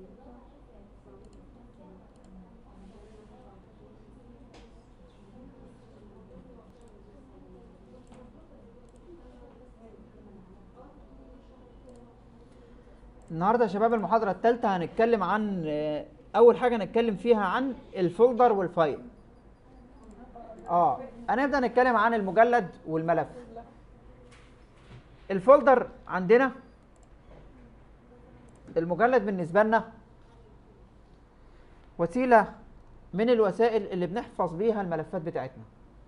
النهارده يا شباب المحاضرة الثالثة هنتكلم عن آه، أول حاجة هنتكلم فيها عن الفولدر والفايل. اه هنبدأ نتكلم عن المجلد والملف. الفولدر عندنا المجلد بالنسبة لنا وسيلة من الوسائل اللي بنحفظ بيها الملفات بتاعتنا.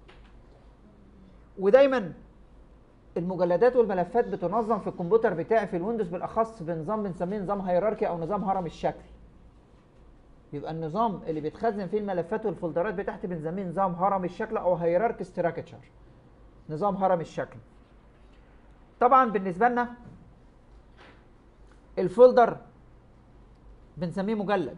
ودايما المجلدات والملفات بتنظم في الكمبيوتر بتاعي في الويندوز بالاخص بنظام بنسميه نظام هيراركي او نظام هرم الشكل يبقى النظام اللي بيتخزن فيه الملفات والفولدرات بتاعتي بنسميه نظام هرم الشكل او هيراركي ستراكشر نظام هرم الشكل طبعا بالنسبه لنا الفولدر بنسميه مجلد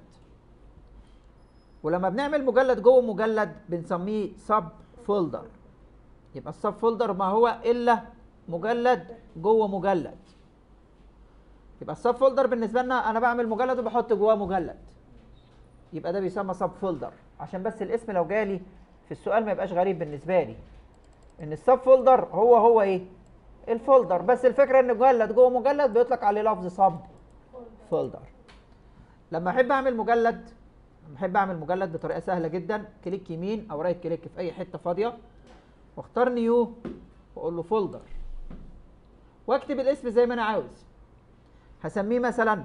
ولما بنعمل مجلد جوه مجلد بنسميه سب فولدر يبقى السب فولدر ما هو الا مجلد جوه مجلد يبقى السب فولدر بالنسبه لنا انا بعمل مجلد وبحط جواه مجلد يبقى ده بيسمى سب فولدر عشان بس الاسم لو جالي في السؤال ما يبقاش غريب بالنسبه لي ان السب فولدر هو هو ايه الفولدر بس الفكره ان مجلد جوه مجلد بيطلق عليه لفظ سب فولدر لما احب اعمل مجلد لما احب اعمل مجلد بطريقه سهله جدا كليك يمين او رايت كليك في اي حته فاضيه واختار نيو واقول له فولدر واكتب الاسم زي ما انا عاوز هسميه مثلا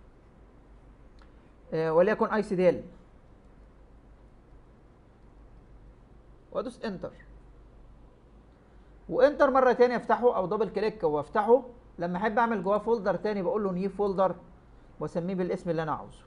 آه، وليكن اي سي دي ال وادوس انتر وانتر مره تانية افتحه او دبل كليك وافتحه لما احب اعمل جواه فولدر تاني بقول له نيو فولدر واسميه بالاسم اللي انا عاوزه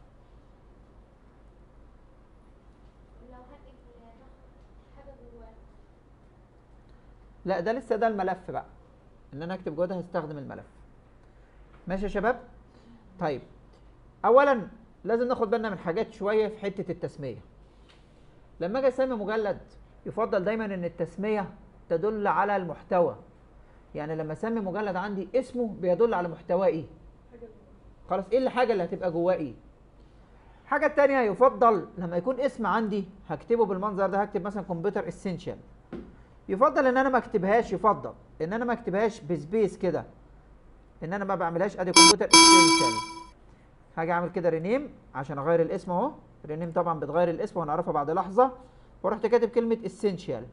لو هكتب حاجة جواه لا ده لسه ده الملف بقى ان انا اكتب جوه ده هستخدم الملف ماشي يا شباب طيب اولا لازم ناخد بالنا من حاجات شويه في حته التسميه لما اجي اسمي مجلد يفضل دايما ان التسميه تدل على المحتوى يعني لما اسمي مجلد عندي اسمه بيدل على محتواه ايه خلاص ايه الحاجه اللي هتبقى جواه ايه الحاجه التانية يفضل لما يكون اسم عندي هكتبه بالمنظر ده هكتب مثلا كمبيوتر اسينشال يفضل ان انا ما اكتبهاش يفضل ان انا ما اكتبهاش بسبيس كده ان انا ما بعملهاش ادي كمبيوتر اسينشال هاجي اعمل كده رينيم عشان اغير الاسم اهو رينيم طبعا بتغير الاسم وهنعرفها بعد لحظه ورحت كاتب كلمه اسينشال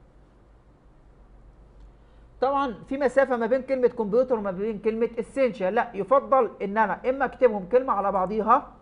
طبعا في مسافه ما بين كلمه كمبيوتر وما بين كلمه اسينشال لا يفضل ان انا اما اكتبهم كلمه على بعضيها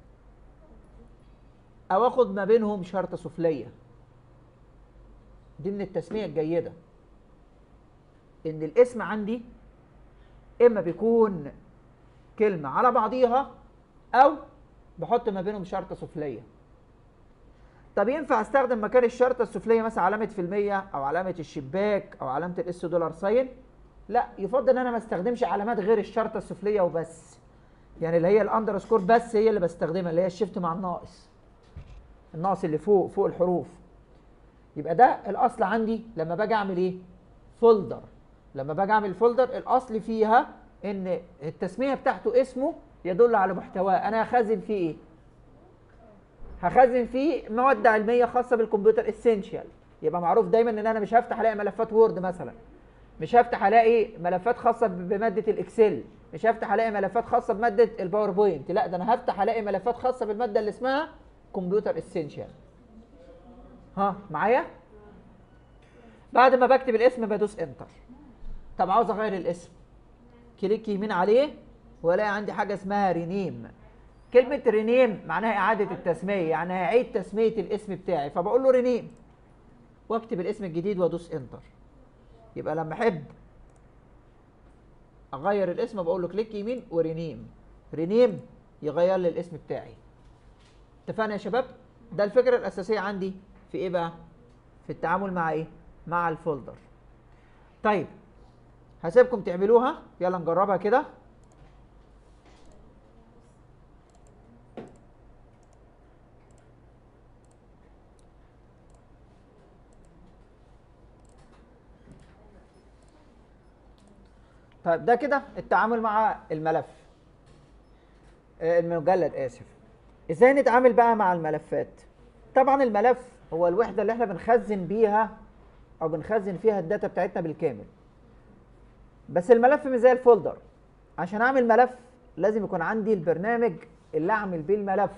او اخد ما بينهم شرطه سفليه دي من التسميه الجيده ان الاسم عندي اما بيكون كلمه على بعضيها او بحط ما بينهم شرطه سفليه طب ينفع استخدم مكان الشرطه السفليه مثلا علامه في المية او علامه الشباك او علامه الاس دولار ساين لا يفضل ان انا ما استخدمش علامات غير الشرطه السفليه وبس يعني اللي هي الاندرسكور بس هي اللي بستخدمها اللي هي الشيفت مع الناقص الناقص اللي فوق فوق الحروف يبقى ده الاصل عندي لما باجي اعمل ايه فولدر لما باجي اعمل فولدر الاصل فيها ان التسميه بتاعته اسمه يدل على محتواه انا هخزن فيه ايه هخزن فيه مواد علميه خاصه بالكمبيوتر اسينشال يبقى معروف دايما ان انا مش هفتح الاقي ملفات وورد مثلا مش هفتح الاقي ملفات خاصه بماده الاكسل مش هفتح الاقي ملفات خاصه بماده الباوربوينت لا ده انا هفتح الاقي ملفات خاصه بالماده اللي اسمها كمبيوتر اسينشال ها معايا بعد ما بكتب الاسم بدوس انتر طب عاوز اغير الاسم كليك يمين عليه والاقي عندي حاجه اسمها رينيم كلمه رينيم معناها اعاده التسميه يعني هعيد تسميه الاسم بتاعي فبقول له رينيم واكتب الاسم الجديد وادوس انتر يبقى لما احب اغير الاسم بقول له كليك يمين ورينيم رينيم يغير لي الاسم بتاعي اتفقنا يا شباب ده الفكره الاساسيه عندي في ايه بقى في التعامل مع ايه مع الفولدر طيب هسيبكم تعملوها يلا نجربها كده طيب ده كده التعامل مع الملف آه، المجلد اسف ازاي نتعامل بقى مع الملفات طبعا الملف هو الوحده اللي احنا بنخزن بيها او بنخزن فيها الداتا بتاعتنا بالكامل بس الملف مش زي الفولدر عشان اعمل ملف لازم يكون عندي البرنامج اللي اعمل بيه الملف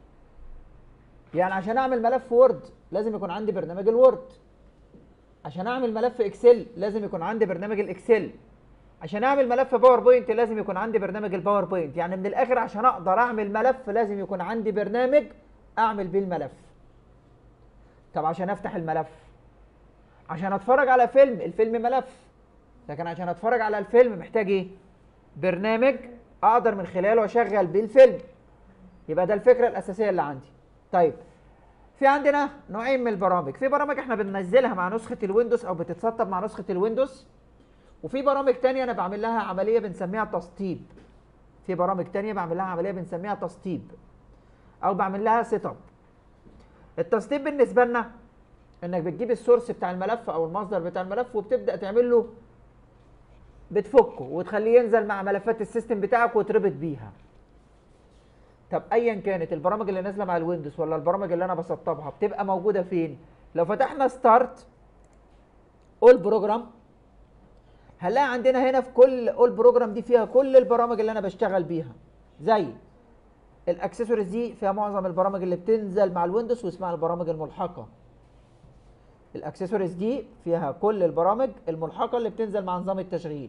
يعني عشان اعمل ملف وورد لازم يكون عندي برنامج الوورد عشان اعمل ملف اكسل لازم يكون عندي برنامج الاكسل عشان اعمل ملف باوربوينت لازم يكون عندي برنامج الباوربوينت يعني من الاخر عشان اقدر اعمل ملف لازم يكون عندي برنامج اعمل بيه الملف طب عشان افتح الملف عشان اتفرج على فيلم الفيلم ملف لكن عشان اتفرج على الفيلم محتاج ايه برنامج اقدر من خلاله اشغل بيه الفيلم يبقى ده الفكره الاساسيه اللي عندي طيب في عندنا نوعين من البرامج في برامج احنا بننزلها مع نسخه الويندوز او بتتسطب مع نسخه الويندوز وفي برامج تانية انا بعمل لها عمليه بنسميها تسطيب في برامج تانية بعمل لها عمليه بنسميها تسطيب او بعمل لها سيت اب التسطيب بالنسبه لنا انك بتجيب السورس بتاع الملف او المصدر بتاع الملف وبتبدا تعمل له بتفكه وتخليه ينزل مع ملفات السيستم بتاعك وتربط بيها طب ايا كانت البرامج اللي نازله مع الويندوز ولا البرامج اللي انا بسطبها بتبقى موجوده فين لو فتحنا ستارت اول بروجرام هنلاقي عندنا هنا في كل اول بروجرام دي فيها كل البرامج اللي انا بشتغل بيها زي الاكسسوارز دي فيها معظم البرامج اللي بتنزل مع الويندوز واسمها البرامج الملحقه الاكسسوارز دي فيها كل البرامج الملحقه اللي بتنزل مع نظام التشغيل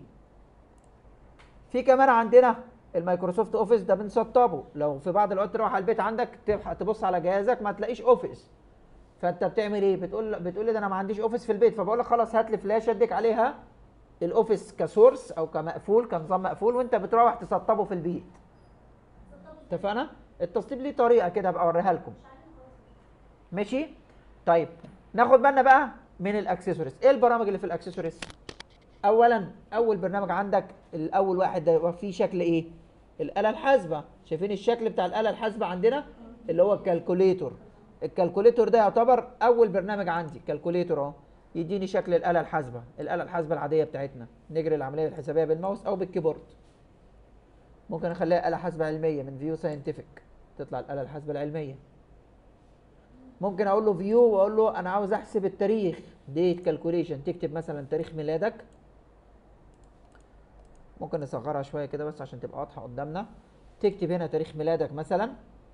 في كمان عندنا المايكروسوفت اوفيس ده بنسطبه لو في بعض الاوقات تروح على البيت عندك تبح- تبص على جهازك ما تلاقيش اوفيس فانت بتعمل ايه بتقول بتقول لي ده انا ما عنديش اوفيس في البيت فبقول لك خلاص هات لي فلاشه اديك عليها الاوفيس كسورس او كمقفول كنظام مقفول وانت بتروح تسطبه في البيت اتفقنا التسطيب ليه طريقه كده هبقى اوريها لكم ماشي طيب ناخد بالنا بقى من الاكسسوارز ايه البرامج اللي في الاكسسوارز اولا اول برنامج عندك الاول واحد ده يبقى فيه شكل ايه الاله الحاسبه شايفين الشكل بتاع الاله الحاسبه عندنا اللي هو الكالكوليتور الكالكوليتور ده يعتبر اول برنامج عندي كالكوليتور اهو يديني شكل الاله الحاسبه الاله الحاسبه العاديه بتاعتنا نجري العمليه الحسابيه بالماوس او بالكيبورد ممكن اخليها اله حاسبه علميه من فيو ساينتفك تطلع الاله الحاسبه العلميه ممكن اقول له فيو واقول له انا عاوز احسب التاريخ ديت كالكوليشن تكتب مثلا تاريخ ميلادك ممكن نصغرها شويه كده بس عشان تبقى واضحه قدامنا تكتب هنا تاريخ ميلادك مثلا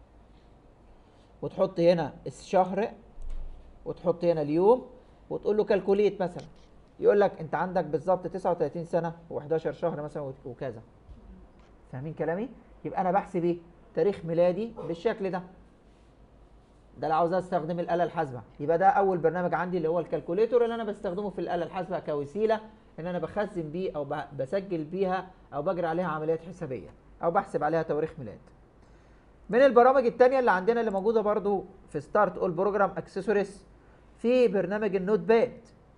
وتحط هنا الشهر وتحط هنا اليوم وتقول له كالكوليت مثلا يقول لك انت عندك بالظبط 39 سنه و11 شهر مثلا وت- وكذا فاهمين كلامي يبقى انا بحسب ايه تاريخ ميلادي بالشكل ده ده لو عاوز استخدم الاله الحاسبه يبقى ده اول برنامج عندي اللي هو الكالكوليتور اللي انا بستخدمه في الاله الحاسبه كوسيله ان انا بخزن بيه او ب- بسجل بيها او بجري عليها عمليات حسابيه او بحسب عليها تواريخ ميلاد من البرامج التانية اللي عندنا اللي موجوده برضو في ستارت اول بروجرام اكسسوارز في برنامج النوت باد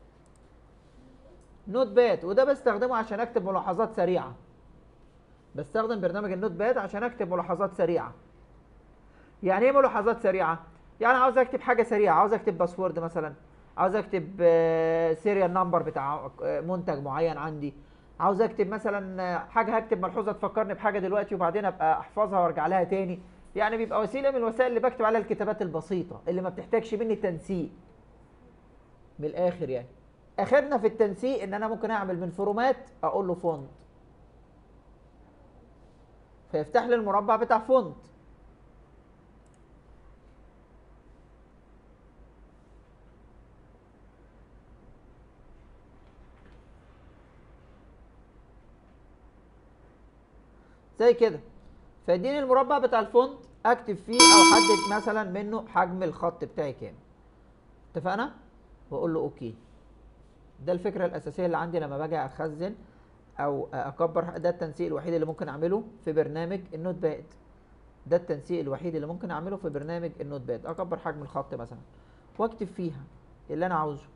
نوت باد وده بستخدمه عشان اكتب ملاحظات سريعه بستخدم برنامج النوت باد عشان اكتب ملاحظات سريعه يعني ايه ملاحظات سريعه يعني عاوز اكتب حاجه سريعه عاوز اكتب باسورد مثلا عاوز اكتب سيريال نمبر بتاع آه، منتج معين عندي عاوز اكتب مثلا آه، حاجه هكتب ملحوظه تفكرني بحاجه دلوقتي وبعدين ابقى احفظها وارجع لها تاني يعني بيبقى وسيله من الوسائل اللي بكتب عليها الكتابات البسيطه اللي ما بتحتاجش مني تنسيق من الاخر يعني اخرنا في التنسيق ان انا ممكن اعمل من فورمات اقول له فونت فيفتح لي المربع بتاع فونت زي كده فيديني المربع بتاع الفونت اكتب فيه او احدد مثلا منه حجم الخط بتاعي كام اتفقنا واقول له اوكي ده الفكره الاساسيه اللي عندي لما باجي اخزن او اكبر ده التنسيق الوحيد اللي ممكن اعمله في برنامج النوت باد ده التنسيق الوحيد اللي ممكن اعمله في برنامج النوت باد اكبر حجم الخط مثلا واكتب فيها اللي انا عاوزه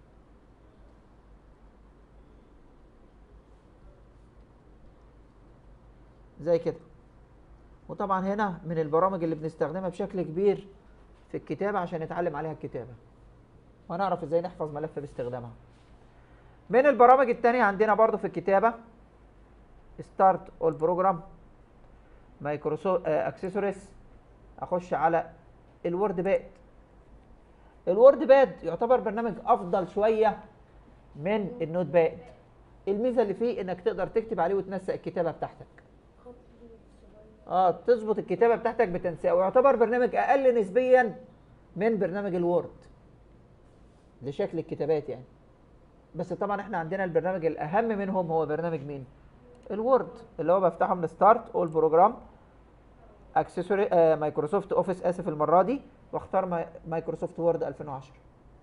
زي كده وطبعا هنا من البرامج اللي بنستخدمها بشكل كبير في الكتابة عشان نتعلم عليها الكتابة ونعرف ازاي نحفظ ملف باستخدامها من البرامج التانية عندنا برضو في الكتابة ستارت اول بروجرام مايكروسوفت اكسسوارز اخش على الوورد باد الوورد باد يعتبر برنامج افضل شويه من النوت باد الميزه اللي فيه انك تقدر تكتب عليه وتنسق الكتابه بتاعتك خط كبير صغير اه تظبط الكتابه بتاعتك بتنسيق ويعتبر برنامج اقل نسبيا من برنامج الوورد لشكل الكتابات يعني بس طبعا احنا عندنا البرنامج الاهم منهم هو برنامج مين الوورد اللي هو بفتحه من ستارت اول بروجرام اكسسوري آه مايكروسوفت اوفيس اسف المره دي واختار ماي- مايكروسوفت وورد 2010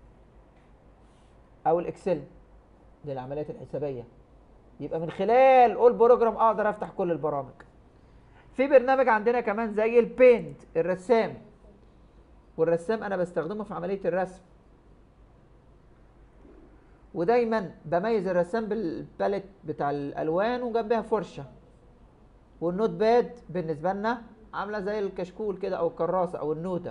او الاكسل للعمليات الحسابيه يبقى من خلال اول بروجرام اقدر افتح كل البرامج في برنامج عندنا كمان زي البينت الرسام والرسام انا بستخدمه في عمليه الرسم ودايما بميز الرسام بالباليت بتاع الالوان وجنبها فرشه والنوت باد بالنسبه لنا عامله زي الكشكول كده او الكراسه او النوته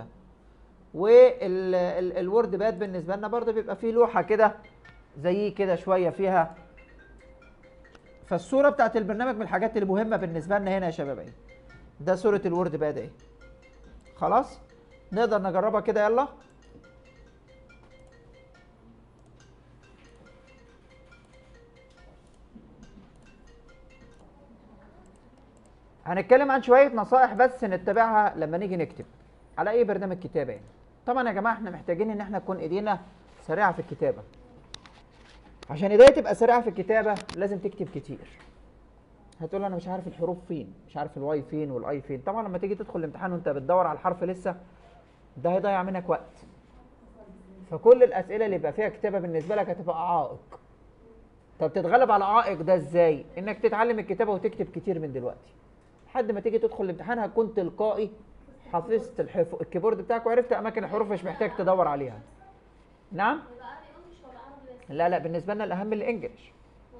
والوورد باد بالنسبه لنا برضه بيبقى فيه لوحه كده زي كده شويه فيها فالصوره بتاعت البرنامج من الحاجات المهمه بالنسبه لنا هنا يا شباب اهي ده صوره الوورد باد اهي خلاص نقدر نجربها كده يلا هنتكلم عن شويه نصائح بس نتبعها لما نيجي نكتب على اي برنامج كتابه يعني طبعا يا جماعه احنا محتاجين ان احنا تكون ايدينا سريعه في الكتابه عشان ايديا تبقى سريعه في الكتابه لازم تكتب كتير هتقول انا مش عارف الحروف فين مش عارف الواي فين والاي فين طبعا لما تيجي تدخل الامتحان وانت بتدور على الحرف لسه ده هيضيع منك وقت فكل الاسئله اللي يبقى فيها كتابه بالنسبه لك هتبقى عائق طب تتغلب على العائق ده ازاي انك تتعلم الكتابه وتكتب كتير من دلوقتي لحد ما تيجي تدخل الامتحان هتكون تلقائي حفظت الحف... الكيبورد بتاعك وعرفت اماكن الحروف مش محتاج تدور عليها نعم يبقى عربي انجلش ولا عربي بس لا لا بالنسبه لنا الاهم الانجليش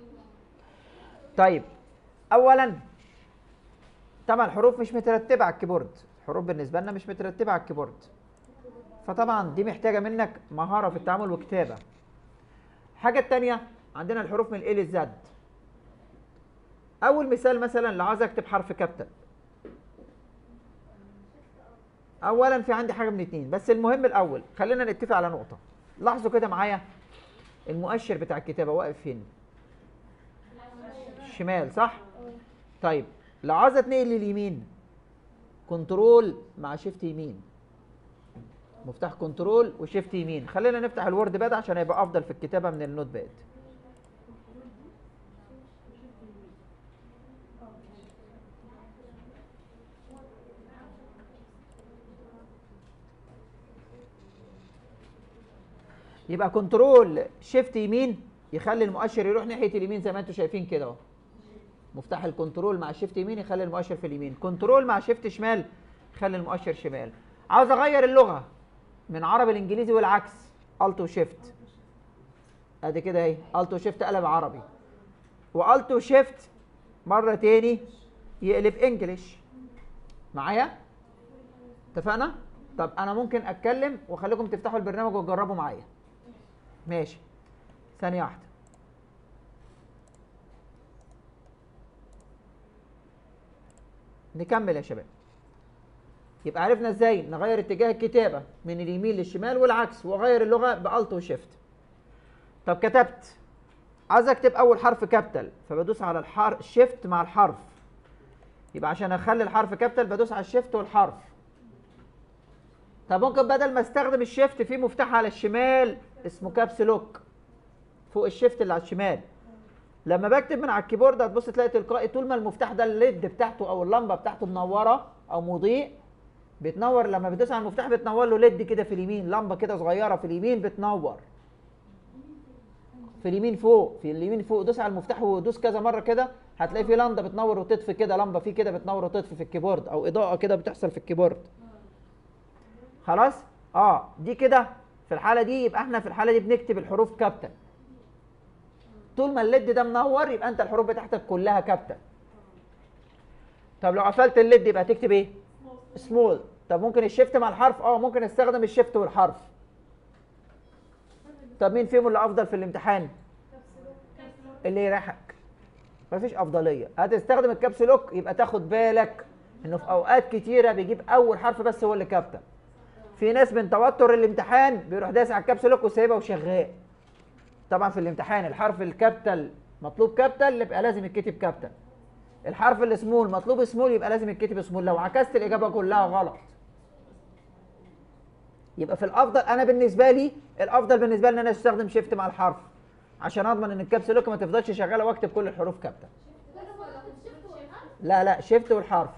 طيب اولا طبعا الحروف مش مترتبه على الكيبورد الحروف بالنسبه لنا مش مترتبه على الكيبورد فطبعا دي محتاجه منك مهاره في التعامل وكتابه الحاجه الثانيه عندنا الحروف من ال للزد اول مثال مثلا لو عايز اكتب حرف كابيتال اولا في عندي حاجه من اتنين بس المهم الاول خلينا نتفق على نقطه لاحظوا كده معايا المؤشر بتاع الكتابه واقف فين شمال صح طيب لو عايز اتنقل لليمين كنترول مع شيفت يمين مفتاح كنترول وشيفت يمين خلينا نفتح الوورد باد عشان يبقى افضل في الكتابه من النوت باد يبقى كنترول شيفت يمين يخلي المؤشر يروح ناحيه اليمين زي ما انتم شايفين كده اهو مفتاح الكنترول مع شيفت يمين يخلي المؤشر في اليمين كنترول مع شيفت شمال يخلي المؤشر شمال عاوز اغير اللغه من عربي لانجليزي والعكس التو شيفت ادي كده اهي التو شيفت قلب عربي والتو شيفت مره تاني يقلب انجليش معايا اتفقنا طب انا ممكن اتكلم واخليكم تفتحوا البرنامج وتجربوا معايا ماشي ثانيه واحده نكمل يا شباب يبقى عرفنا ازاي نغير اتجاه الكتابه من اليمين للشمال والعكس واغير اللغه بالت وشيفت طب كتبت عايز اكتب اول حرف كابيتال فبدوس على الحرف شيفت مع الحرف يبقى عشان اخلي الحرف كابيتال بدوس على الشيفت والحرف طب ممكن بدل ما استخدم الشيفت في مفتاح على الشمال اسمه كابس لوك فوق الشيفت اللي على الشمال لما بكتب من على الكيبورد هتبص تلاقي تلقائي طول ما المفتاح ده الليد بتاعته او اللمبه بتاعته منوره او مضيء بتنور لما بتدوس على المفتاح بتنور له ليد كده في اليمين لمبه كده صغيره في اليمين بتنور في اليمين فوق في اليمين فوق دوس على المفتاح ودوس كذا مره كده هتلاقي في لمبه بتنور وتطفي كده لمبه في كده بتنور وتطفي في الكيبورد او اضاءه كده بتحصل في الكيبورد خلاص اه دي كده في الحاله دي يبقى احنا في الحاله دي بنكتب الحروف كابيتال طول ما الليد ده منور يبقى انت الحروف بتاعتك كلها كابيتال طب لو قفلت الليد يبقى تكتب ايه سمول طب ممكن الشيفت مع الحرف اه ممكن استخدم الشيفت والحرف طب مين فيهم اللي افضل في الامتحان اللي يريحك مفيش افضليه هتستخدم الكابس لوك يبقى تاخد بالك انه في اوقات كتيره بيجيب اول حرف بس هو اللي كابيتال في ناس من توتر الامتحان بيروح دايس على الكابس لوك وسايبها وشغال طبعا في الامتحان الحرف الكابيتال مطلوب كابيتال يبقى لازم يتكتب كابيتال الحرف السمول مطلوب سمول يبقى لازم يتكتب سمول لو عكست الاجابه كلها غلط يبقى في الافضل انا بالنسبه لي الافضل بالنسبه لي ان انا استخدم شيفت مع الحرف عشان اضمن ان الكابس لوك ما تفضلش شغاله واكتب كل الحروف كابيتال لا لا شيفت والحرف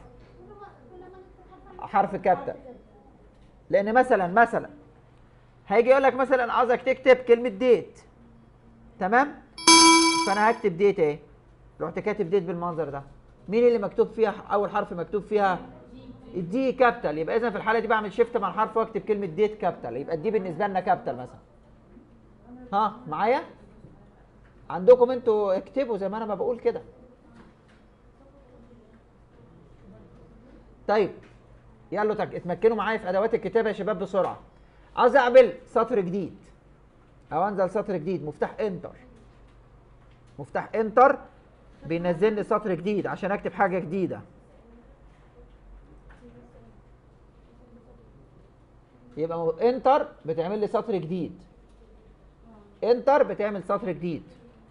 حرف كابيتال لان مثلا مثلا هيجي يقول لك مثلا عاوزك تكتب كلمه ديت تمام فانا هكتب ديت ايه رحت كاتب ديت بالمنظر ده مين اللي مكتوب فيها اول حرف مكتوب فيها الدي كابيتال يبقى اذا في الحاله دي بعمل شيفت مع الحرف واكتب كلمه ديت كابيتال يبقى الدي بالنسبه لنا كابيتال مثلا ها معايا عندكم انتوا اكتبوا زي ما انا ما بقول كده طيب يلا تك- اتمكنوا معايا في ادوات الكتابه يا شباب بسرعه عاوز اعمل سطر جديد او انزل سطر جديد مفتاح انتر مفتاح انتر بينزل لي سطر جديد عشان اكتب حاجه جديده يبقى مو- انتر بتعمل لي سطر جديد انتر بتعمل سطر جديد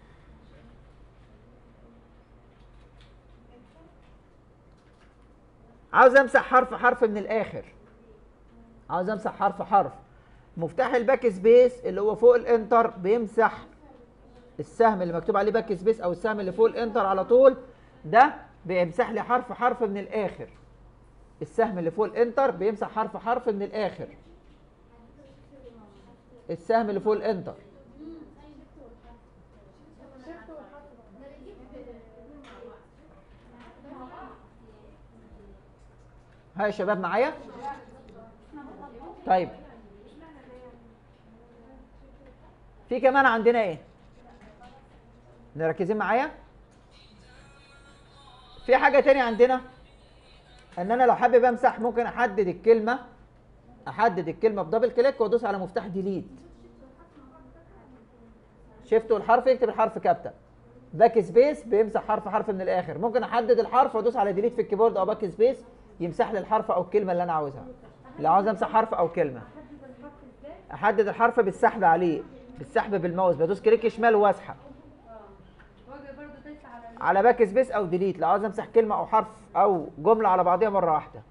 عاوز امسح حرف حرف من الاخر عاوز امسح حرف حرف مفتاح الباك سبيس اللي هو فوق الانتر بيمسح السهم اللي مكتوب عليه باك سبيس او السهم اللي فوق الانتر على طول ده بيمسح لي حرف حرف من الاخر السهم اللي فوق الانتر بيمسح حرف حرف من الاخر السهم اللي فوق الانتر ها يا شباب معايا طيب في كمان عندنا ايه مركزين معايا في حاجة تانية عندنا ان انا لو حابب امسح ممكن احدد الكلمة احدد الكلمة بدبل كليك وادوس على مفتاح ديليت شيفت والحرف يكتب الحرف كابيتال باك سبيس بيمسح حرف حرف من الاخر ممكن احدد الحرف وادوس على ديليت في الكيبورد او باك سبيس يمسح لي الحرف او الكلمه اللي انا عاوزها لو عاوز امسح حرف او كلمه احدد الحرف بالسحب عليه بالسحب بالماوس بدوس كليك شمال واسحب واجي برضه تدوس على ال- على باك سبيس او ديليت لو عاوز امسح كلمه او حرف او جمله على بعضيها مره واحده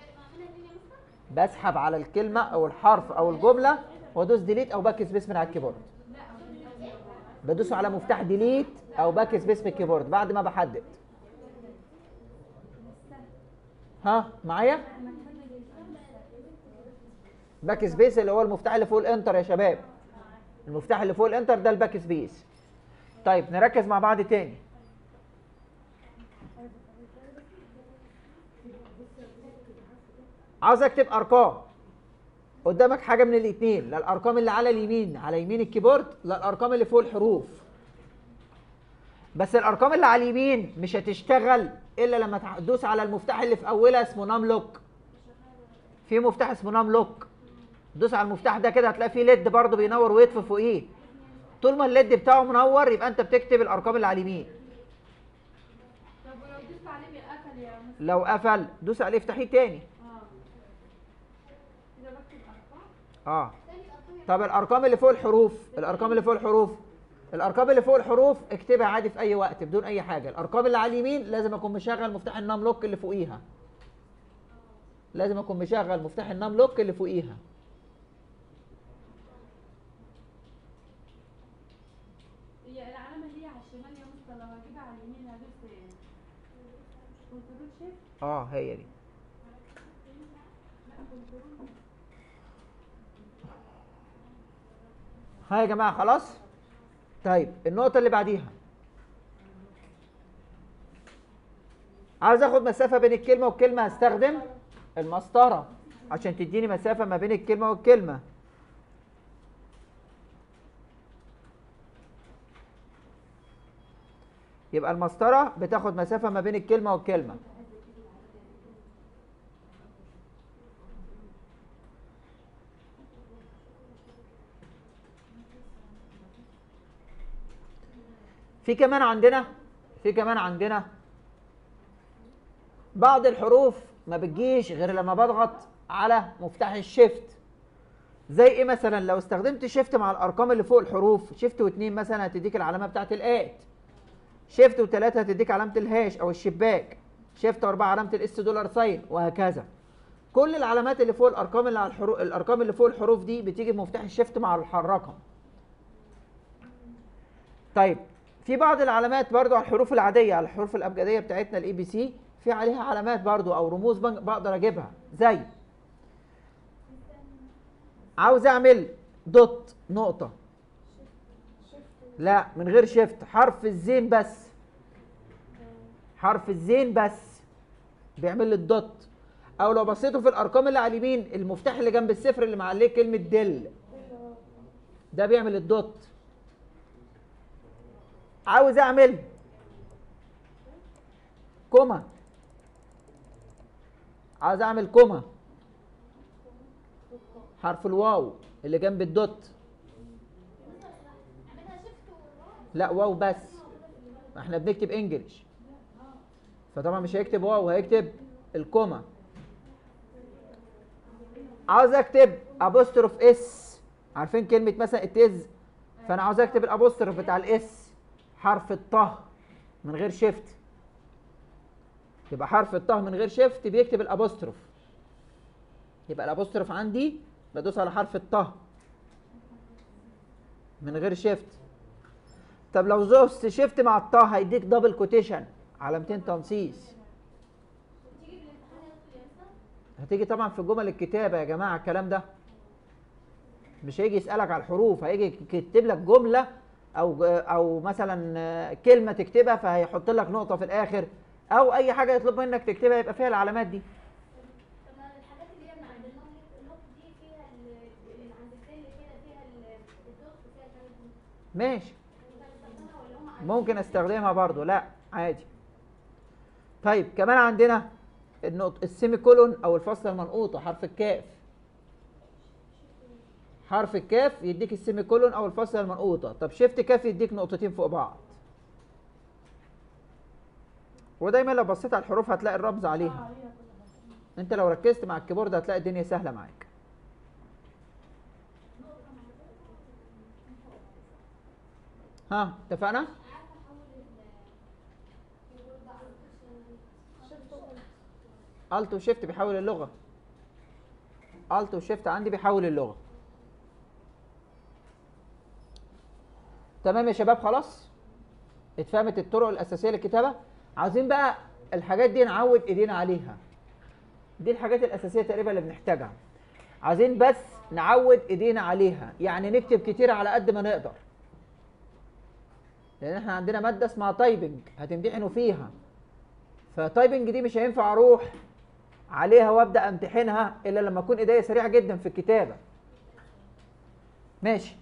بسحب على الكلمه او الحرف او الجمله وادوس ديليت او باك سبيس من على الكيبورد بدوس على مفتاح ديليت او باك سبيس في الكيبورد بعد ما بحدد ها معايا باك سبيس اللي هو المفتاح اللي فوق الانتر يا شباب المفتاح اللي فوق الانتر ده الباك سبيس طيب نركز مع بعض تاني عاوز اكتب ارقام قدامك حاجه من الاثنين لا الارقام اللي على اليمين على يمين الكيبورد لا الارقام اللي فوق الحروف بس الارقام اللي على اليمين مش هتشتغل الا لما تدوس على المفتاح اللي في اولها اسمه نام لوك في مفتاح اسمه نام لوك دوس على المفتاح ده كده هتلاقي فيه ليد برضه بينور ويطفي فوقيه طول ما الليد بتاعه منور يبقى انت بتكتب الارقام اللي على اليمين طب ولو دوست عليه بيقفل يا مس لو قفل دوس عليه افتحيه تاني اه كده بكتب ارقام اه طب الارقام اللي فوق الحروف الارقام اللي فوق الحروف الارقام اللي فوق الحروف اكتبها عادي في اي وقت بدون اي حاجه الارقام اللي على اليمين لازم اكون مشغل مفتاح النام لوك اللي فوقيها لازم اكون مشغل مفتاح النام لوك اللي فوقيها هي العلامه اللي هي على الشمال يا مس لو هجيبها على اليمين هدوس كنترول شيفت اه هي دي ها يا جماعه خلاص طيب النقطه اللي بعديها عاوز اخد مسافه بين الكلمه والكلمه هستخدم المسطره عشان تديني مسافه ما بين الكلمه والكلمه يبقى المسطره بتاخد مسافه ما بين الكلمه والكلمه في كمان عندنا في كمان عندنا بعض الحروف ما بتجيش غير لما بضغط على مفتاح الشيفت زي ايه مثلا لو استخدمت شيفت مع الارقام اللي فوق الحروف شيفت واتنين مثلا هتديك العلامه بتاعت الات شيفت وتلاته هتديك علامه الهاش او الشباك شيفت واربعه علامه الاس دولار ساين وهكذا كل العلامات اللي فوق الارقام اللي على الحروف الارقام اللي فوق الحروف دي بتيجي بمفتاح الشيفت مع الح- الرقم طيب في بعض العلامات برضو على الحروف العاديه على الحروف الابجديه بتاعتنا الاي بي سي في عليها علامات برضو او رموز بن- بقدر اجيبها زي عاوز اعمل دوت نقطه لا من غير شيفت حرف الزين بس حرف الزين بس بيعمل لي الدوت او لو بصيتوا في الارقام اللي على اليمين المفتاح اللي جنب الصفر اللي معليه كلمه دل ده بيعمل الدوت عاوز اعمل كوما عاوز اعمل كوما حرف الواو اللي جنب الدوت لا واو بس ما احنا بنكتب انجلش فطبعا مش هيكتب واو هيكتب الكوما عاوز اكتب ابوستروف اس عارفين كلمه مثلا اتز فانا عاوز اكتب الابوستروف بتاع الاس حرف الطه من غير شيفت يبقى حرف الطه من غير شيفت بيكتب الابوستروف يبقى الابوستروف عندي بدوس على حرف الطه من غير شيفت طب لو زوست شيفت مع الطه هيديك دبل كوتيشن علامتين تنصيص هتيجي طبعا في جمل الكتابه يا جماعه الكلام ده مش هيجي يسالك على الحروف هيجي يكتب لك جمله او او مثلا كلمه تكتبها فهيحط لك نقطه في الاخر او اي حاجه يطلب منك تكتبها يبقى فيها العلامات دي طب ما الحاجات اللي هي من عند النقط النقط دي فيها ال- اللي عند السل كده فيها ال- الدوت وفيها الحاجات دي ماشي ممكن استخدمها ولا هم عايزين ممكن استخدمها برضو لا عادي طيب كمان عندنا النقط السيمي كولون او الفاصله المنقوطه حرف الكاف حرف الكاف يديك السيمي كولون او الفاصله المنقوطه طب شيفت كاف يديك نقطتين فوق بعض ودايما لو بصيت على الحروف هتلاقي الرمز عليها انت لو ركزت مع الكيبورد هتلاقي الدنيا سهله معاك ها اتفقنا عارفه احول الكيبورد على الت وشيفت بيحول اللغه الت وشيفت عندي بيحول اللغه تمام يا شباب خلاص اتفهمت الطرق الاساسيه للكتابه عاوزين بقى الحاجات دي نعود ايدينا عليها دي الحاجات الاساسيه تقريبا اللي بنحتاجها عايزين بس نعود ايدينا عليها يعني نكتب كتير على قد ما نقدر لان احنا عندنا ماده اسمها تايبنج هتمتحنوا فيها فتايبنج دي مش هينفع اروح عليها وابدا امتحنها الا لما اكون ايديا سريعه جدا في الكتابه ماشي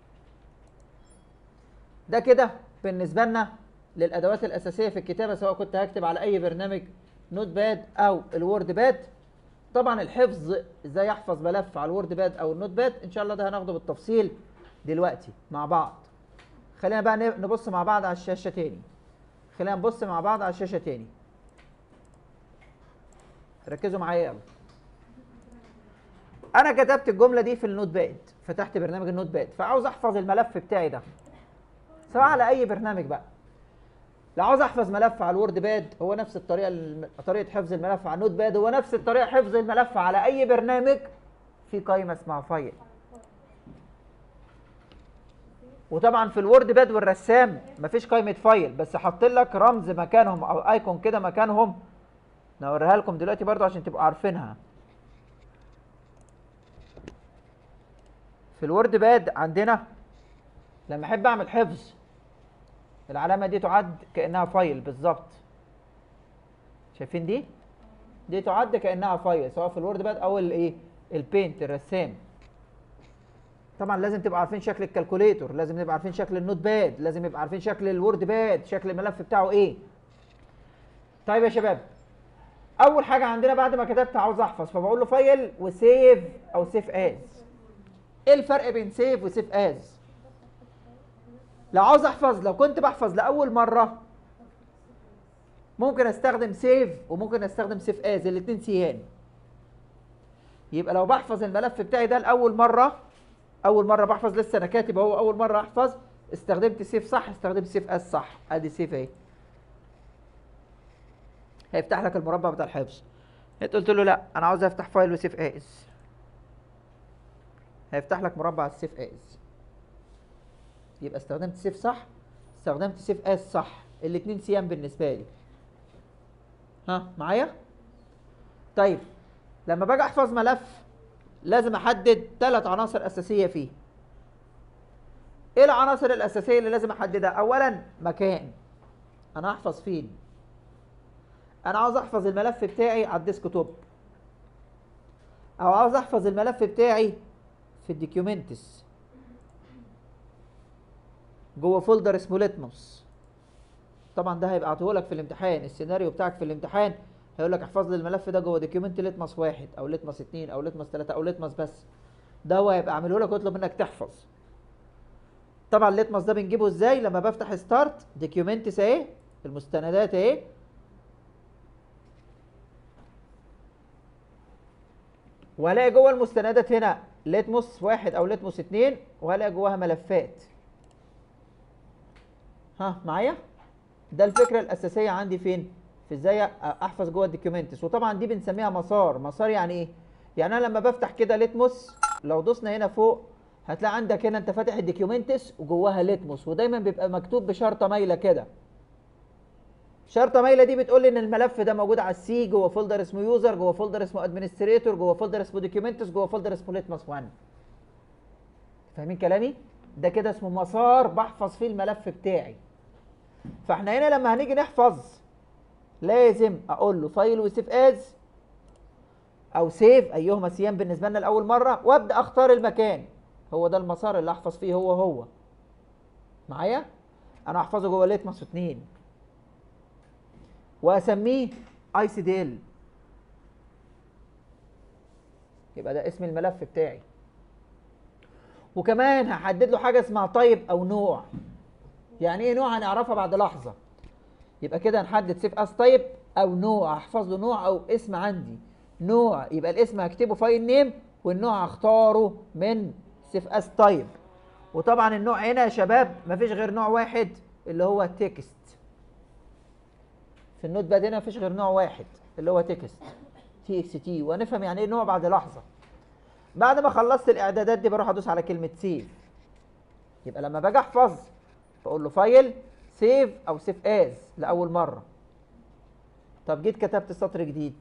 ده كده بالنسبه لنا للادوات الاساسيه في الكتابه سواء كنت هكتب على اي برنامج نوت باد او الوورد باد طبعا الحفظ ازاي احفظ ملف على الوورد باد او النوت باد ان شاء الله ده هناخده بالتفصيل دلوقتي مع بعض خلينا بقى نبص مع بعض على الشاشه تاني خلينا نبص مع بعض على الشاشه تاني ركزوا معايا يلا انا كتبت الجمله دي في النوت باد فتحت برنامج النوت باد فعاوز احفظ الملف بتاعي ده سواء على اي برنامج بقى لو عاوز احفظ ملف على الوورد باد هو نفس الطريقه الم- طريقه حفظ الملف على النوت باد هو نفس الطريقه حفظ الملف على اي برنامج في قائمه اسمها فايل وطبعا في الوورد باد والرسام مفيش قائمه فايل بس حاطط لك رمز مكانهم او ايكون كده مكانهم نوريها لكم دلوقتي برضو عشان تبقوا عارفينها في الوورد باد عندنا لما احب اعمل حفظ العلامه دي تعد كانها فايل بالظبط شايفين دي دي تعد كانها فايل سواء في الوورد باد او الايه البينت الرسام طبعا لازم تبقوا عارفين شكل الكالكوليتور لازم نبقى عارفين شكل النوت باد لازم يبقى عارفين شكل الوورد باد شكل الملف بتاعه ايه طيب يا شباب اول حاجه عندنا بعد ما كتبت عاوز احفظ فبقول له فايل وسيف او سيف از ايه الفرق بين سيف وسيف از لو عاوز احفظ لو كنت بحفظ لاول مره ممكن استخدم سيف وممكن استخدم سيف از الاثنين سيان يبقى لو بحفظ الملف بتاعي ده لاول مره اول مره بحفظ لسه انا كاتب اهو اول مره احفظ استخدمت سيف صح استخدمت سيف از صح ادي سيف اهي هيفتح لك المربع بتاع الحفظ انت قلت له لا انا عاوز افتح فايل وسيف از هيفتح لك مربع السيف از يبقى استخدمت سيف صح استخدمت سيف از صح الاثنين سيام بالنسبه لي ها معايا طيب لما باجي احفظ ملف لازم احدد ثلاث عناصر اساسيه فيه ايه العناصر الاساسيه اللي لازم احددها اولا مكان انا هحفظ فين انا عاوز احفظ الملف بتاعي على الديسك توب او عاوز احفظ الملف بتاعي في الدوكيومنتس جوه فولدر اسمه ليتموس طبعا ده هيبقى عطيه لك في الامتحان السيناريو بتاعك في الامتحان هيقول لك احفظ لي الملف ده جوه دوكيومنت ليتمس واحد او ليتمس اتنين او ليتمس تلاته او ليتمس بس ده هو هيبقى عامله لك ويطلب منك تحفظ طبعا الليتمس ده بنجيبه ازاي لما بفتح ستارت دوكيومنتس اهي المستندات اهي وهلاقي جوه المستندات هنا ليتموس واحد او ليتموس اتنين وهلاقي جواها ملفات ها معايا ده الفكره الاساسيه عندي فين في ازاي احفظ جوه الدوكيومنتس وطبعا دي بنسميها مسار مسار يعني ايه يعني انا لما بفتح كده ليتموس لو دوسنا هنا فوق هتلاقي عندك هنا انت فاتح الدوكيومنتس وجواها ليتموس ودايما بيبقى مكتوب بشرطه مايله كده شرطه مايله دي بتقول لي ان الملف ده موجود على السي جوه فولدر اسمه يوزر جوه فولدر اسمه ادمنستريتور جوه فولدر اسمه دوكيومنتس جوه فولدر اسمه ليتمس 1 فاهمين كلامي ده كده اسمه مسار بحفظ فيه الملف بتاعي فاحنا هنا لما هنيجي نحفظ لازم اقول له فايل وسيف از او سيف ايهما سيان بالنسبه لنا لاول مره وابدا اختار المكان هو ده المسار اللي احفظ فيه هو هو معايا انا احفظه جوه ليتمس 2 واسميه اي سي دي ال يبقى ده اسم الملف بتاعي وكمان هحدد له حاجه اسمها طيب او نوع يعني ايه نوع هنعرفها بعد لحظه يبقى كده هنحدد سيف اس تايب او نوع هحفظ له نوع او اسم عندي نوع يبقى الاسم هكتبه فايل نيم والنوع هختاره من سيف اس تايب وطبعا النوع هنا يا شباب مفيش غير نوع واحد اللي هو تكست في النوت باد هنا مفيش غير نوع واحد اللي هو تكست تي اكس تي وهنفهم يعني ايه نوع بعد لحظه بعد ما خلصت الاعدادات دي بروح ادوس على كلمه سيف يبقى لما باجي احفظ بقول له فايل سيف او سيف از لاول مره طب جيت كتبت سطر جديد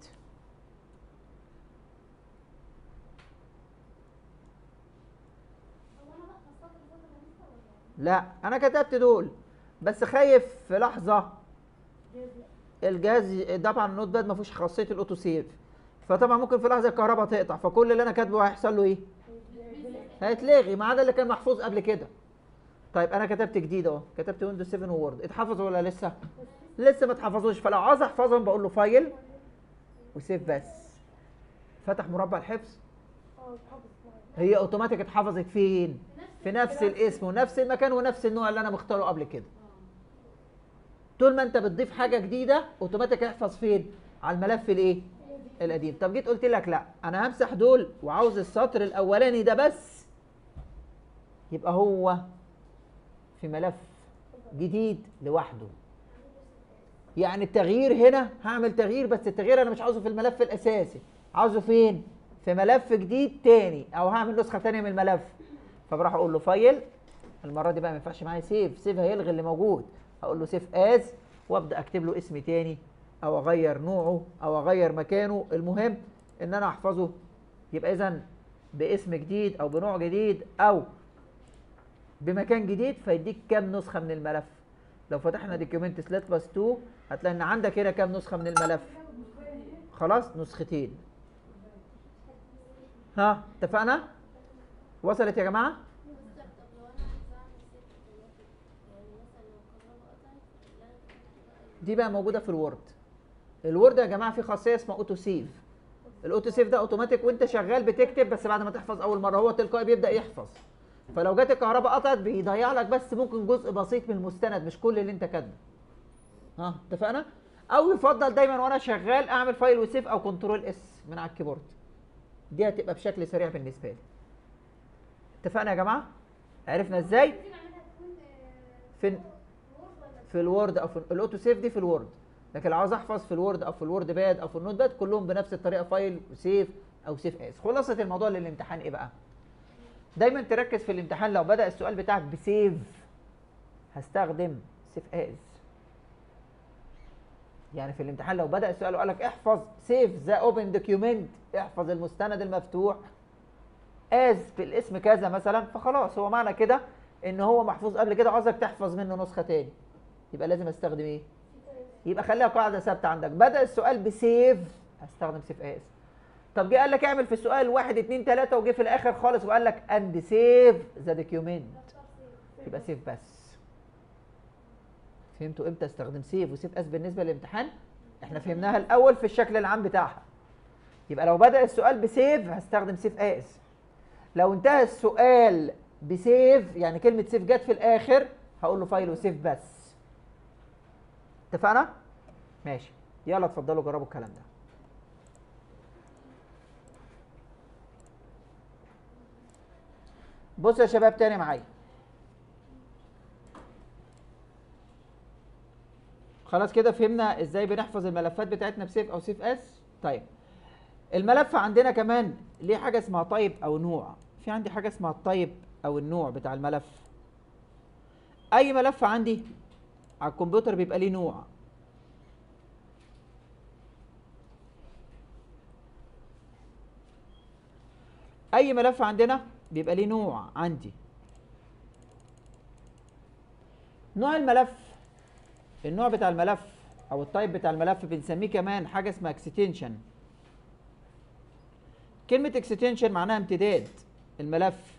هو انا بقى السطر ده ولا لسه ولا لا انا كتبت دول بس خايف في لحظه الجهاز طبعا النوت باد ما فيهوش خاصيه الاوتو سيف فطبعا ممكن في لحظه الكهرباء تقطع فكل اللي انا كاتبه هيحصل له ايه هيتلغي ما عدا اللي كان محفوظ قبل كده طيب انا كتبت جديد اهو كتبت ويندوز 7 وورد اتحفظ ولا لسه لسه ما اتحفظوش فلو عاوز احفظهم بقول له فايل وسيف بس فتح مربع الحفظ اه اتحفظ معايا هي اوتوماتيك اتحفظت فين في نفس الاسم ونفس المكان ونفس النوع اللي انا مختاره قبل كده طول ما انت بتضيف حاجه جديده اوتوماتيك هيحفظ فين على الملف الايه القديم طب جيت قلت لك لا انا همسح دول وعاوز السطر الاولاني ده بس يبقى هو في ملف جديد لوحده يعني التغيير هنا هعمل تغيير بس التغيير انا مش عاوزه في الملف الاساسي عاوزه فين في ملف جديد تاني او هعمل نسخه تانية من الملف فبروح اقول له فايل المره دي بقى ما ينفعش معايا سيف سيف هيلغي اللي موجود هقول له سيف از وابدا اكتب له اسم تاني او اغير نوعه او اغير مكانه المهم ان انا احفظه يبقى اذا باسم جديد او بنوع جديد او بمكان جديد فيديك كام نسخه من الملف لو فتحنا دوكيومنت سلات باس 2 هتلاقي ان عندك هنا كام نسخه من الملف خلاص نسختين ها اتفقنا وصلت يا جماعه مستر طب لو انا عايزه اعمل ست دلوقتي يعني مثلا لو الكهرباء قطعت اللي انا كتبته بقى دي بقى موجوده في الوورد الوورد يا جماعه فيه خاصيه اسمها اوتو سيف الاوتو سيف ده اوتوماتيك وانت شغال بتكتب بس بعد ما تحفظ اول مره هو تلقائي بيبدا يحفظ فلو جت الكهرباء قطعت بيضيع لك بس ممكن جزء بسيط من المستند مش كل اللي انت كاتبه ها اتفقنا او يفضل دايما وانا شغال اعمل فايل وسيف او كنترول اس من على الكيبورد دي هتبقى بشكل سريع بالنسبه لي اتفقنا يا جماعه عرفنا ازاي ممكن اعملها تكون آه، فين؟ وورد ولا في الوورد او في الاوتو سيف دي في الوورد لكن لو عاوز احفظ في الوورد او في الوورد باد او في النوت باد كلهم بنفس الطريقه فايل وسيف او سيف اس خلاصه الموضوع للامتحان ايه بقى دايما تركز في الامتحان لو بدا السؤال بتاعك بسيف هستخدم سيف از يعني في الامتحان لو بدا السؤال وقال لك احفظ سيف ذا اوبن دوكيومنت احفظ المستند المفتوح از بالاسم كذا مثلا فخلاص هو معنى كده ان هو محفوظ قبل كده عاوزك تحفظ منه نسخه تاني يبقى لازم استخدم ايه يبقى خليها قاعده ثابته عندك بدا السؤال بسيف هستخدم سيف اس طب جه قال لك اعمل في السؤال واحد اتنين تلاته وجه في الاخر خالص وقال لك اند سيف ذا دوكيومنت يبقى سيف بس فهمتوا امتى استخدم سيف وسيف اس بالنسبه للامتحان احنا فهمناها الاول في الشكل العام بتاعها يبقى لو بدا السؤال بسيف هستخدم سيف اس لو انتهى السؤال بسيف يعني كلمه سيف جت في الاخر هقول له فايل وسيف بس اتفقنا ماشي يلا اتفضلوا جربوا الكلام ده بصوا يا شباب تاني معايا خلاص كده فهمنا ازاي بنحفظ الملفات بتاعتنا بسيف او سيف اس طيب الملف عندنا كمان ليه حاجه اسمها طيب او نوع في عندي حاجه اسمها الطيب او النوع بتاع الملف اي ملف عندي على الكمبيوتر بيبقى ليه نوع اي ملف عندنا بيبقى ليه نوع عندي نوع الملف النوع بتاع الملف او التايب بتاع الملف بنسميه كمان حاجه اسمها اكستنشن كلمه اكستنشن معناها امتداد الملف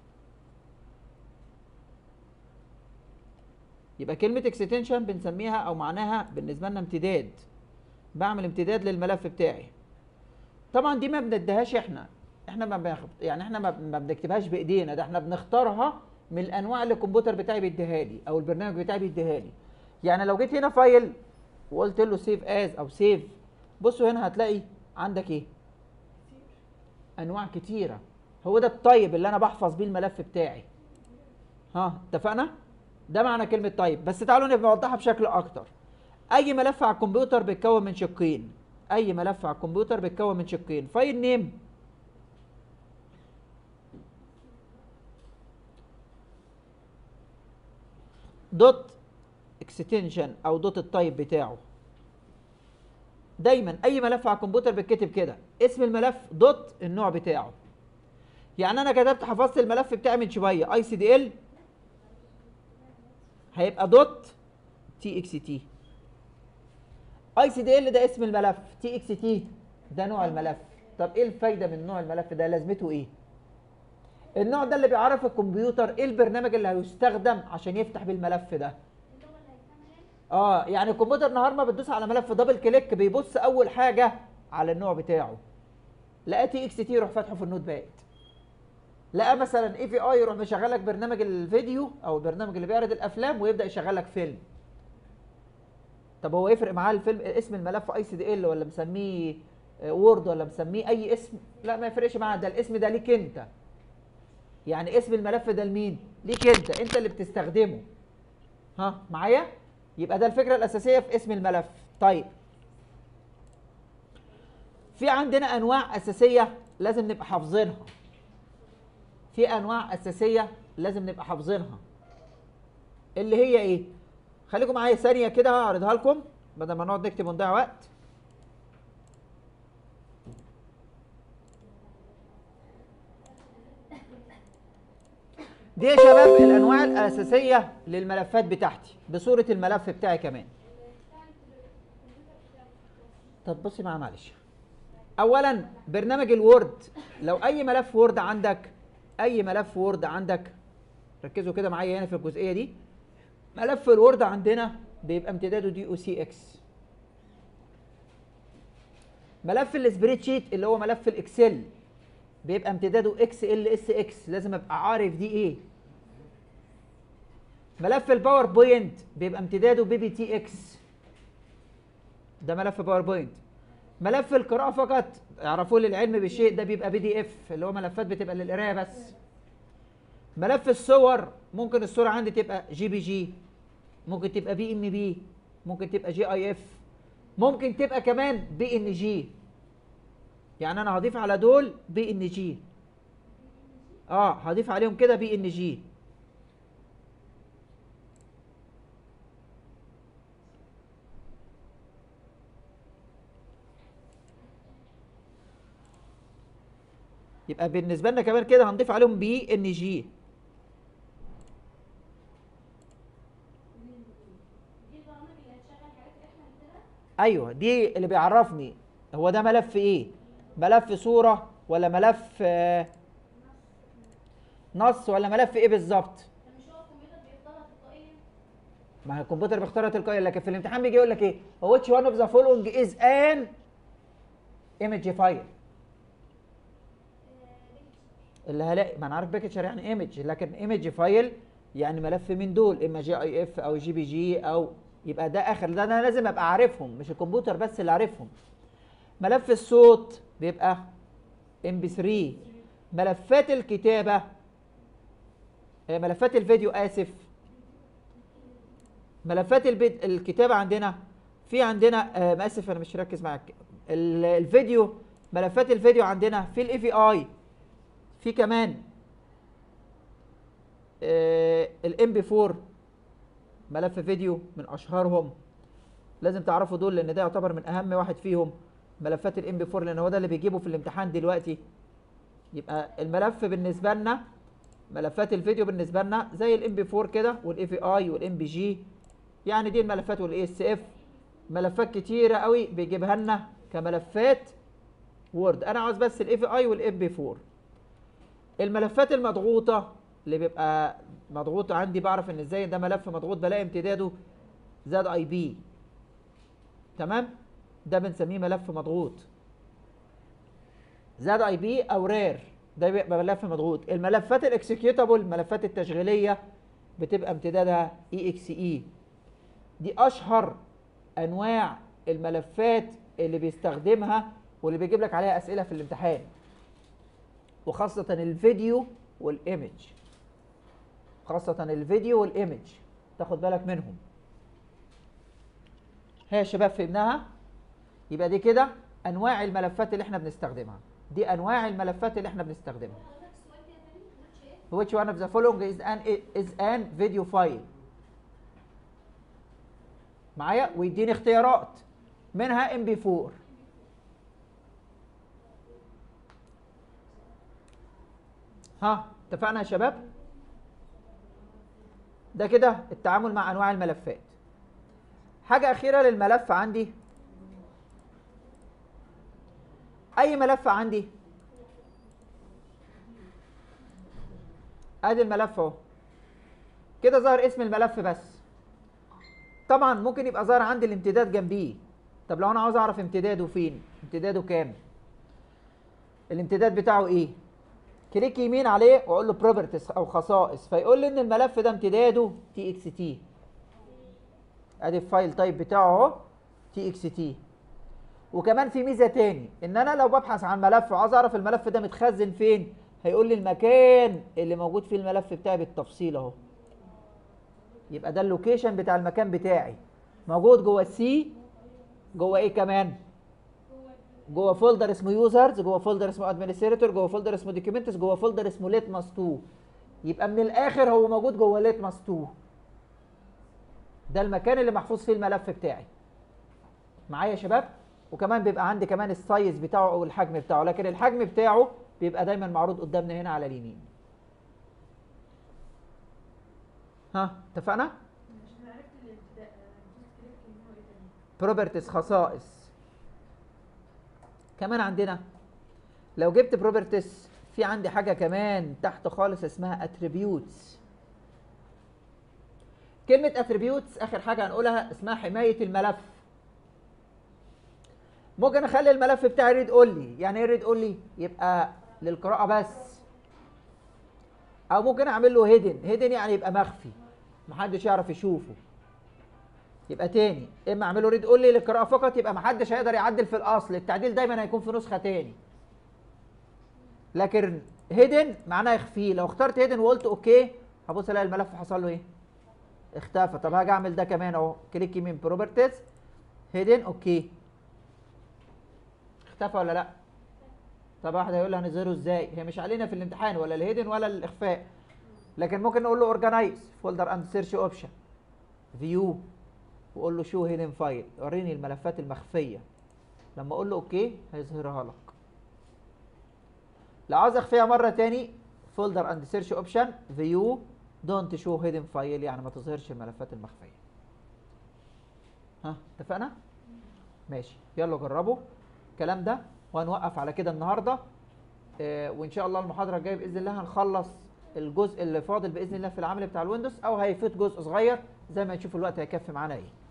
يبقى كلمه اكستنشن بنسميها او معناها بالنسبه لنا امتداد بعمل امتداد للملف بتاعي طبعا دي ما بنديهاش احنا احنا ما بناخد يعني احنا ما ما بنكتبهاش بايدينا ده احنا بنختارها من الانواع اللي الكمبيوتر بتاعي بيديها لي او البرنامج بتاعي بيديها لي يعني لو جيت هنا فايل وقلت له سيف از او سيف بصوا هنا هتلاقي عندك ايه انواع كتيره هو ده الطيب اللي انا بحفظ بيه الملف بتاعي ها اتفقنا ده معنى كلمه طيب بس تعالوا نبقى نوضحها بشكل اكتر اي ملف على الكمبيوتر بيتكون من شقين اي ملف على الكمبيوتر بيتكون من شقين فايل نيم دوت اكستنشن او دوت التايب بتاعه دايما اي ملف على الكمبيوتر بيتكتب كده اسم الملف دوت النوع بتاعه يعني انا كتبت حفظت الملف بتاعي من شويه اي سي دي ال هيبقى دوت تي اكس تي اي سي دي ال ده اسم الملف تي اكس تي ده نوع الملف طب ايه الفايده من نوع الملف ده لازمته ايه النوع ده اللي بيعرف الكمبيوتر ايه البرنامج اللي هيستخدم عشان يفتح بالملف ده اللغه اللي هيفهمها يعني اه يعني الكمبيوتر نهار ما بتدوس على ملف دبل كليك بيبص اول حاجه على النوع بتاعه لقى تي اكس تي يروح فاتحه في النوت باد لقى مثلا اي في اي يروح مشغل لك برنامج الفيديو او البرنامج اللي بيعرض الافلام ويبدا يشغل لك فيلم طب هو يفرق معاه الفيلم اسم الملف اي سي دي ال ولا مسميه وورد ولا مسميه اي اسم لا ما يفرقش معاه ده الاسم ده ليك انت يعني اسم الملف ده لمين ليك انت انت اللي بتستخدمه ها معايا يبقى ده الفكره الاساسيه في اسم الملف طيب في عندنا انواع اساسيه لازم نبقى حافظينها في انواع اساسيه لازم نبقى حافظينها اللي هي ايه خليكم معايا ثانيه كده هعرضها لكم بدل ما نقعد نكتب ونضيع وقت دي يا شباب الانواع الاساسيه للملفات بتاعتي بصوره الملف بتاعي كمان طب بصي معايا معلش اولا برنامج الوورد لو اي ملف وورد عندك اي ملف وورد عندك ركزوا كده معايا هنا في الجزئيه دي ملف الوورد عندنا بيبقى امتداده دي او سي اكس ملف السبريد شيت اللي هو ملف الاكسل بيبقى امتداده اكس ال اس اكس لازم ابقى عارف دي ايه ملف الباوربوينت بيبقى امتداده بي بي تي اكس ده ملف باوربوينت ملف القراءه فقط اعرفوا لي العلم بالشيء ده بيبقى بي دي اف اللي هو ملفات بتبقى للقرايه بس ملف الصور ممكن الصوره عندي تبقى جي بي جي ممكن تبقى بي ام بي ممكن تبقى جي اي اف ممكن تبقى كمان بي ان جي يعني انا هضيف على دول بي ان جي اه هضيف عليهم كده بي ان جي يبقى بالنسبه لنا كمان كده هنضيف عليهم بي ان جي دي البرامج اللي هتشغل الحاجات اللي احنا قلناها ايوه دي اللي بيعرفني هو ده ملف ايه ملف صوره ولا ملف آه، نص ولا ملف ايه بالظبط مش هو الكمبيوتر بيختارها تلقائيا ما هو الكمبيوتر بيختارها تلقائيا لكن في الامتحان بيجي يقول لك ايه هو which one of the following is an image file اللي هلاقي ما انا عارف بيكتشر يعني ايمج لكن ايمج فايل يعني ملف من دول اما جي اي اف او جي بي جي او يبقى ده اخر ده انا لازم ابقى عارفهم مش الكمبيوتر بس اللي عارفهم ملف الصوت بيبقى ام بي 3 ملفات الكتابه آه، ملفات الفيديو اسف ملفات البيت الكتابه عندنا في عندنا آه اسف انا مش مركز معاك ال- الفيديو ملفات الفيديو عندنا في الاي في اي في كمان الام بي 4 ملف فيديو من اشهرهم لازم تعرفوا دول لان ده يعتبر من اهم واحد فيهم ملفات الام بي 4 لان هو ده اللي بيجيبه في الامتحان دلوقتي يبقى الملف بالنسبه لنا ملفات الفيديو بالنسبه لنا زي الام بي 4 كده والاي في اي والام بي جي يعني دي الملفات والاي اس اف ملفات كتيره قوي بيجيبها لنا كملفات وورد انا عاوز بس الاي في اي والام بي 4 الملفات المضغوطه اللي بيبقى مضغوط عندي بعرف ان ازاي ده ملف مضغوط بلاقي امتداده زاد اي بي تمام ده بنسميه ملف مضغوط زاد اي بي او رير ده بيبقى ملف مضغوط الملفات الاكسكيوتابل الملفات التشغيليه بتبقى امتدادها اي اكس اي دي اشهر انواع الملفات اللي بيستخدمها واللي بيجيب لك عليها اسئله في الامتحان وخاصه الفيديو والايمج خاصه الفيديو والايمج تاخد بالك منهم هي يا شباب فهمناها يبقى دي كده انواع الملفات اللي احنا بنستخدمها دي انواع الملفات اللي احنا بنستخدمها حضرتك السؤال كده تاني which ايه which one of the following is an is an video file معايا ويديني اختيارات منها ام بي 4 ها اتفقنا يا شباب ده كده التعامل مع انواع الملفات حاجه اخيره للملف عندي اي ملف عندي ادي الملف اهو كده ظهر اسم الملف بس طبعا ممكن يبقى ظاهر عندي الامتداد جنبيه طب لو انا عاوز اعرف امتداده فين امتداده كام الامتداد بتاعه ايه كليك يمين عليه واقول له بروبرتيز او خصائص فيقول لي ان الملف ده امتداده تي اكس تي ادي الفايل تايب بتاعه اهو تي اكس تي وكمان في ميزه تاني ان انا لو ببحث عن ملف وعاوز اعرف الملف ده متخزن فين هيقول لي المكان اللي موجود فيه الملف بتاعي بالتفصيل اهو يبقى ده اللوكيشن بتاع المكان بتاعي موجود جوه السي جوه ايه كمان جوه فولدر اسمه يوزرز جوه فولدر اسمه ادمنستريتور جوه فولدر اسمه دوكيومنتس جوه فولدر اسمه ليتماس 2 يبقى من الاخر هو موجود جوه ليتماس 2 ده المكان اللي محفوظ فيه الملف بتاعي معايا يا شباب وكمان بيبقى عندي كمان السايز بتاعه او الحجم بتاعه لكن الحجم بتاعه بيبقى دايما معروض قدامنا هنا على اليمين ها اتفقنا عشان عرفت الابتداء دوست كليك ان هو ايه تاني بروبرتيز خصائص كمان عندنا لو جبت بروبرتيز في عندي حاجه كمان تحت خالص اسمها اتريبيوتس كلمه اتريبيوتس اخر حاجه هنقولها اسمها حمايه الملف ممكن اخلي الملف بتاعي ريد اونلي يعني ايه ريد اونلي يبقى للقراءه بس او ممكن اعمل له هيدن هيدن يعني يبقى مخفي محدش يعرف يشوفه يبقى تاني اما اعمله ريد اونلي للقراءه فقط يبقى محدش هيقدر يعدل في الاصل التعديل دايما هيكون في نسخه تاني لكن هيدن معناه يخفيه لو اخترت هيدن وقلت اوكي هبص الاقي الملف حصل له ايه اختفى طب هاجي اعمل ده كمان اهو كليك يمين بروبرتيز هيدن اوكي اختفى ولا لا طب واحد هيقول لي هنظهره ازاي هي مش علينا في الامتحان ولا الهيدن ولا الاخفاء لكن ممكن نقول له اورجنايز فولدر اند سيرش اوبشن فيو واقول له شو هيدن فايل وريني الملفات المخفيه لما اقول له اوكي هيظهرها لك لو عاوز اخفيها مره تاني فولدر اند سيرش اوبشن فيو دونت شو هيدن فايل يعني ما تظهرش الملفات المخفيه ها اتفقنا ماشي يلا جربوا الكلام ده وهنوقف على كده النهارده آه وان شاء الله المحاضره الجايه باذن الله هنخلص الجزء اللي فاضل باذن الله في العمل بتاع الويندوز او هيفوت جزء صغير زي ما نشوف الوقت هيكفي معانا ايه